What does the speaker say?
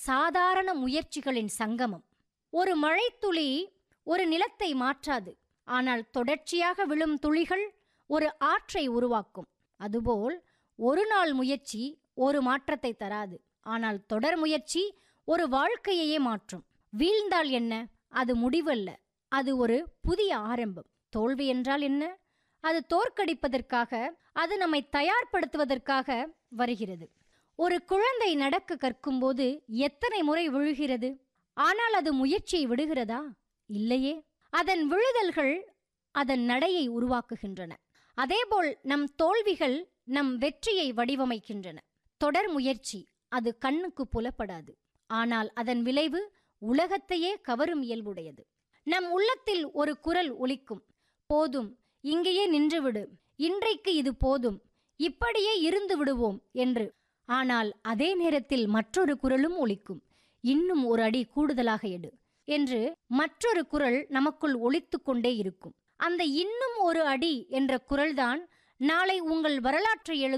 சாதாரண முயற்சிகளின் சங்கமம் ஒரு மழைத்துளி ஒரு நிலத்தை மாற்றாது ஆனால் தொடர்ச்சியாக விழும் துளிகள் ஒரு ஆற்றை உருவாக்கும் அதுபோல் ஒரு நாள் முயற்சி ஒரு மாற்றத்தை தராது ஆனால் தொடர் முயற்சி ஒரு வாழ்க்கையையே மாற்றும் வீழ்ந்தால் என்ன அது முடிவல்ல அது ஒரு புதிய ஆரம்பம் தோல்வி என்றால் என்ன அது தோற்கடிப்பதற்காக அது நம்மை தயார்படுத்துவதற்காக வருகிறது ஒரு குழந்தை நடக்க கற்கும்போது எத்தனை முறை விழுகிறது ஆனால் அது முயற்சியை விடுகிறதா இல்லையே அதன் விழுதல்கள் அதன் நடையை உருவாக்குகின்றன அதேபோல் நம் தோல்விகள் நம் வெற்றியை வடிவமைக்கின்றன தொடர் முயற்சி அது கண்ணுக்கு புலப்படாது ஆனால் அதன் விளைவு உலகத்தையே கவரும் இயல்புடையது நம் உள்ளத்தில் ஒரு குரல் ஒலிக்கும் போதும் இங்கேயே நின்றுவிடு இன்றைக்கு இது போதும் இப்படியே இருந்து விடுவோம் என்று ஆனால் அதே நேரத்தில் மற்றொரு குரலும் ஒலிக்கும் இன்னும் ஒரு அடி கூடுதலாக எடு என்று மற்றொரு குரல் நமக்குள் ஒலித்துக் கொண்டே இருக்கும் அந்த இன்னும் ஒரு அடி என்ற குரல்தான் நாளை உங்கள் வரலாற்றை எழுதும்